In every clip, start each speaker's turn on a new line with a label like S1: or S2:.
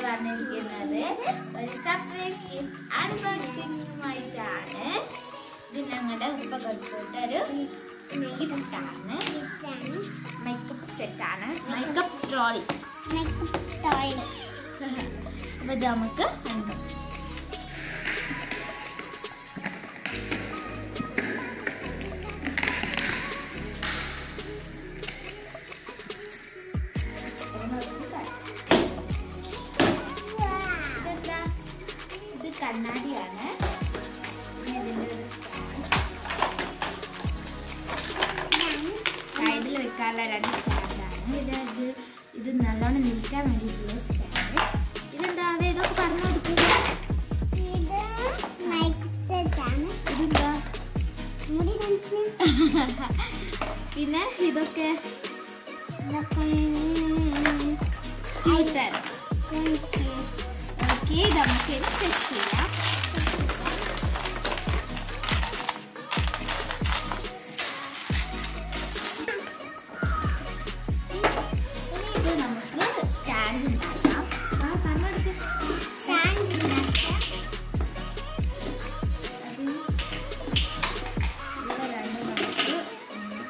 S1: വന്നിരിക്കുന്നത് ഒരു സർപ്രൈസ് അൺബോക്സിംഗുമായിട്ടാണ് ഇത് ഞങ്ങളുടെ ഉപ്പ കൊടുത്തിട്ടൊരു ഗിഫ്റ്റാണ് മേക്കപ്പ് സെറ്റാണ് മേക്കപ്പ് ട്രോളി അപ്പൊ ഇത് നമുക്ക് unbox ഇതെന്താ? ഇത് കണ്ണാടിയാണ് പിന്നെ ഇതിന്റെ ഒരു stand. സൈഡിൽ വെക്കാനുള്ള രണ്ട് സ്റ്റാൻഡാണ് ഇത് ഇത് ഇത് നല്ലോണം നിൽക്കാൻ വേണ്ടിയിട്ടുള്ള സ്റ്റാൻഡ് ഇതെന്താ അവ ഇതൊക്കെ പറഞ്ഞു കൊടുക്കുക ഇതെന്താ പിന്നെ ഇതൊക്കെ ക്യൂട്ടൻസ് ഓക്കെ നമുക്ക് ഇത് സെറ്റ് ചെയ്യാം ഇനി ഇത് നമുക്ക് സ്റ്റാൻഡ് ഉണ്ടാക്കാം ആ കണ്ണെടുത്ത് അത് ഇവിടെ രണ്ട് നമുക്ക് ഉം,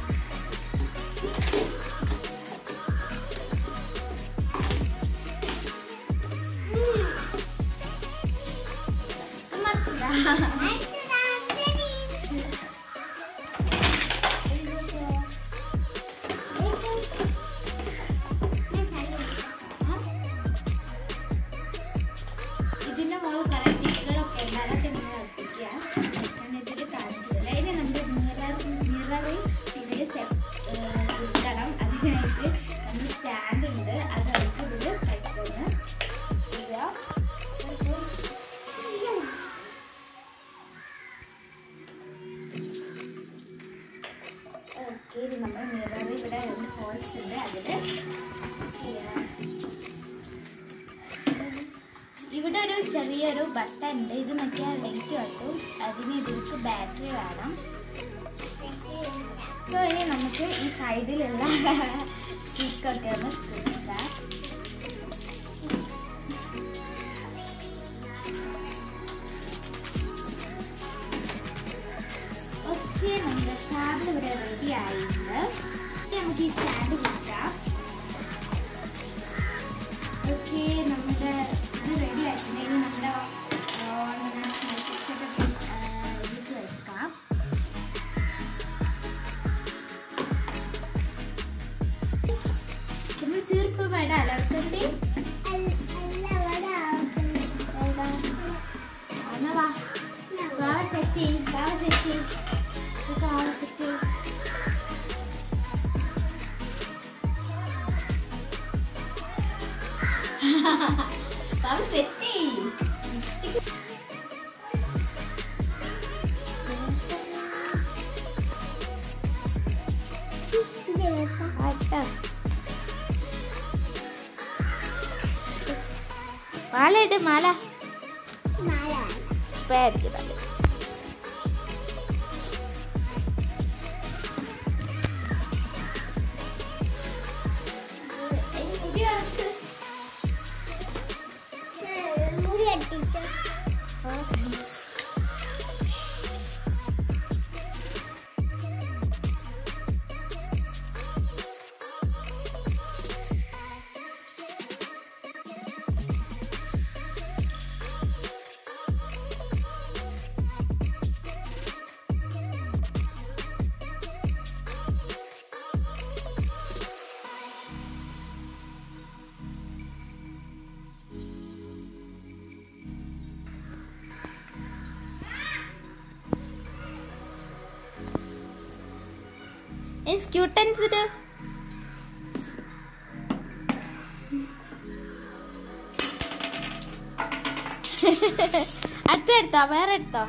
S1: മറിച്ചിടാം ഇതിന്റെ മുകളിൽ കുറെ സ്റ്റിക്കറൊക്കെ ഉണ്ട് അതൊക്കെ നിങ്ങൾ ഒട്ടിക്കുക ഞാൻ ഇതിൽ കാണിച്ചു തരാം ഇനി നമ്മുടെ മിറർ മിററിൽ ഇതിൽ കുത്തണം അതിനായിട്ട് നമ്മൾ സ്റ്റാൻഡ് ഉണ്ട് അത് അവർക്ക് ഇതിൽ വെച്ചൊന്ന് ഇടുക ഓക്കെ ഇത് നമ്മുടെ മിററിൽ ഇവിടെ രണ്ട് ഹോൾസ് ഉണ്ട് അതിൽ ചെയ്യാം ഇവിടെ ഒരു ചെറിയൊരു ബട്ടൺ ഉണ്ട് ഇത് നോക്കിയാൽ ലൈറ്റ് കത്തും അതിന് ഇതിലേക്ക് ബാറ്ററി വേണം സോ ഇനി നമുക്ക് ഈ സൈഡിലുള്ള സ്റ്റിക്കൊക്കെ ഒന്ന് കിട്ടാം ഓക്കെ നമ്മുടെ സ്റ്റാൻഡ് ഇവിടെ റെഡി ആയിട്ടുണ്ട് ഇനി നമുക്ക് ഈ സ്റ്റാൻഡ് കിട്ടാം ഓക്കെ നമ്മുടെ ഇത് റെഡി ആയിട്ടുണ്ടെങ്കിൽ നമ്മുടെ ഇതിലേക്ക് വെക്കാം നമ്മൾ ചീർപ്പ് വേണം അലർക്കണ്ടി എന്നാ വാ വാവ സെറ്റ് ചെയ്യും വാവ സെറ്റ് ചെയ്യും വാവ സെറ്റ് ചെയ്യും വാവ സെറ്റ് ചെയ്യും മാല ഇട് മാല സ്പേർക്ക് ക്യൂട്ടൻസ് ഇട് അടുത്ത എടുത്തോ വേറെ എടുത്തോ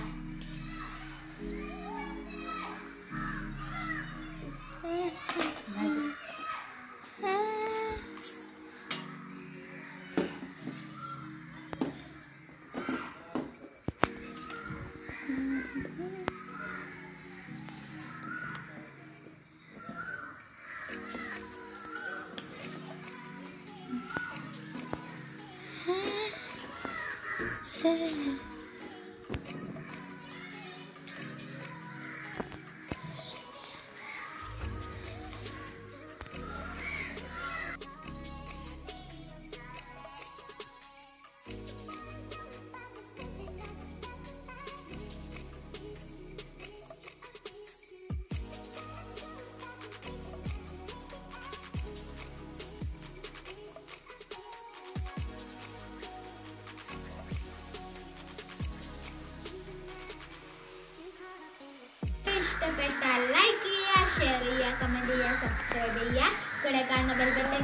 S1: ഇഷ്ടപ്പെട്ടാൽ ലൈക്ക് ചെയ്യുക ഷെയർ ചെയ്യുക കമൻറ്റ് ചെയ്യുക സബ്സ്ക്രൈബ് ചെയ്യുക കൂടെ കാണുന്ന ബെൽ ബട്ടൺ